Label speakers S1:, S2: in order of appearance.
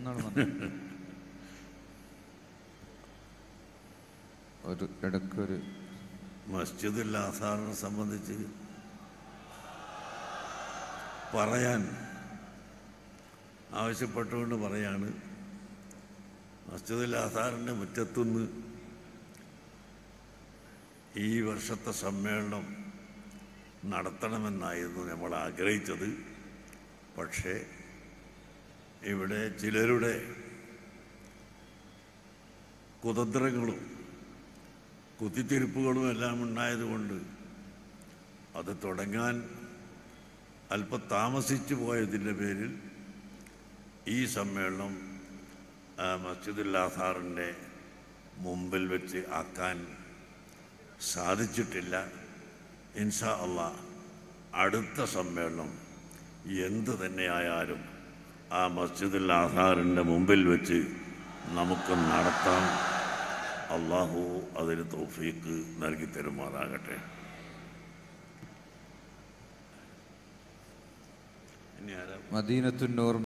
S1: മൂന്നാൾ വന്നു ഒരു ഇടയ്ക്കൊരു
S2: മസ്ജിദുൽ ആസാറിനെ സംബന്ധിച്ച് പറയാൻ ആവശ്യപ്പെട്ടുകൊണ്ട് പറയാണ് മസ്ജിദുൽ ആസാറിൻ്റെ മുറ്റത്തുനിന്ന് ഈ വർഷത്തെ സമ്മേളനം നടത്തണമെന്നായിരുന്നു നമ്മൾ ആഗ്രഹിച്ചത് പക്ഷേ ഇവിടെ ചിലരുടെ കുതന്ത്രങ്ങളും കുത്തിത്തിരിപ്പുകളും എല്ലാം ഉണ്ടായതുകൊണ്ട് അത് തുടങ്ങാൻ അല്പം താമസിച്ചു പോയതിൻ്റെ പേരിൽ ഈ സമ്മേളനം ആ, മസ്ജിദുൽ ആസാറിൻ്റെ മുമ്പിൽ വെച്ച് ആക്കാൻ സാധിച്ചിട്ടില്ല ഇൻഷാ അള്ളാ അടുത്ത സമ്മേളനം എന്ത് തന്നെയായാലും ആ മസ്ജിദുൽ ആസാറിൻ്റെ മുമ്പിൽ വെച്ച് നമുക്ക് നടത്താം അള്ളാഹു അതിന് തൗഫീക്ക് നൽകി തരുമാറാകട്ടെ ഇനി ആരാ
S1: മദീനത്തുന്നൂർ